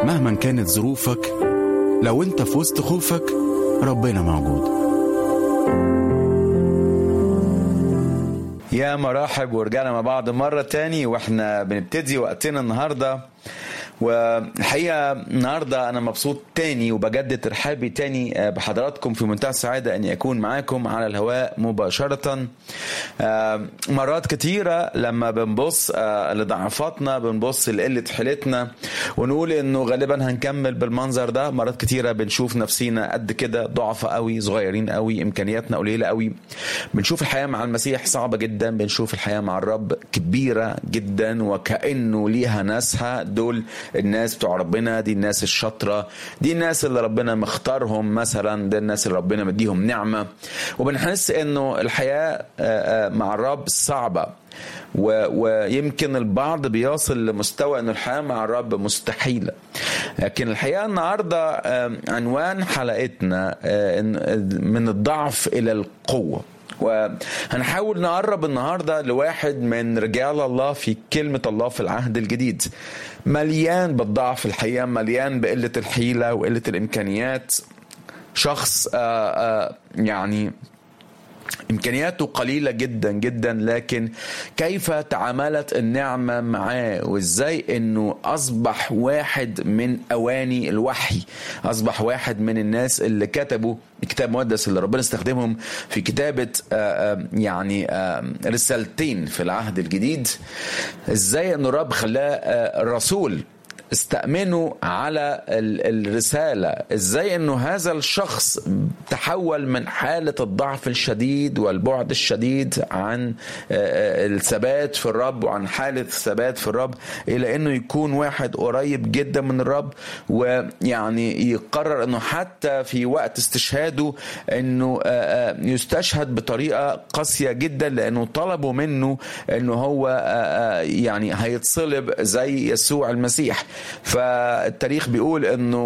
مهما كانت ظروفك لو انت في وسط خوفك ربنا موجود يا مرحب ورجعنا مع بعض مرة تاني واحنا بنبتدي وقتنا النهاردة والحقيقة النهاردة أنا مبسوط تاني وبجدد ترحابي تاني بحضراتكم في منتهى السعادة أني أكون معاكم على الهواء مباشرة مرات كتيرة لما بنبص لضعفاتنا بنبص لقلة حيلتنا ونقول أنه غالبا هنكمل بالمنظر ده مرات كتيرة بنشوف نفسينا قد كده ضعفة قوي صغيرين قوي إمكانياتنا قليلة قوي بنشوف الحياة مع المسيح صعبة جدا بنشوف الحياة مع الرب كبيرة جدا وكأنه ليها ناسها دول الناس بتوع ربنا دي الناس الشاطرة دي الناس اللي ربنا مختارهم مثلا دي الناس اللي ربنا مديهم نعمة وبنحس انه الحياة مع الرب صعبة ويمكن البعض بيصل لمستوى ان الحياه مع الرب مستحيله لكن الحقيقه النهارده عنوان حلقتنا من الضعف الى القوه وهنحاول نقرب النهارده لواحد من رجال الله في كلمه الله في العهد الجديد مليان بالضعف الحقيقه مليان بقله الحيله وقله الامكانيات شخص يعني امكانياته قليله جدا جدا لكن كيف تعاملت النعمه معاه وازاي انه اصبح واحد من اواني الوحي اصبح واحد من الناس اللي كتبوا الكتاب المقدس اللي ربنا استخدمهم في كتابه يعني رسالتين في العهد الجديد ازاي ان الرب خلاه رسول استأمنوا على الرسالة ازاي انه هذا الشخص تحول من حالة الضعف الشديد والبعد الشديد عن الثبات في الرب وعن حالة الثبات في الرب الى انه يكون واحد قريب جدا من الرب ويعني يقرر انه حتى في وقت استشهاده انه يستشهد بطريقة قاسية جدا لانه طلبوا منه انه هو يعني هيتصلب زي يسوع المسيح فالتاريخ بيقول انه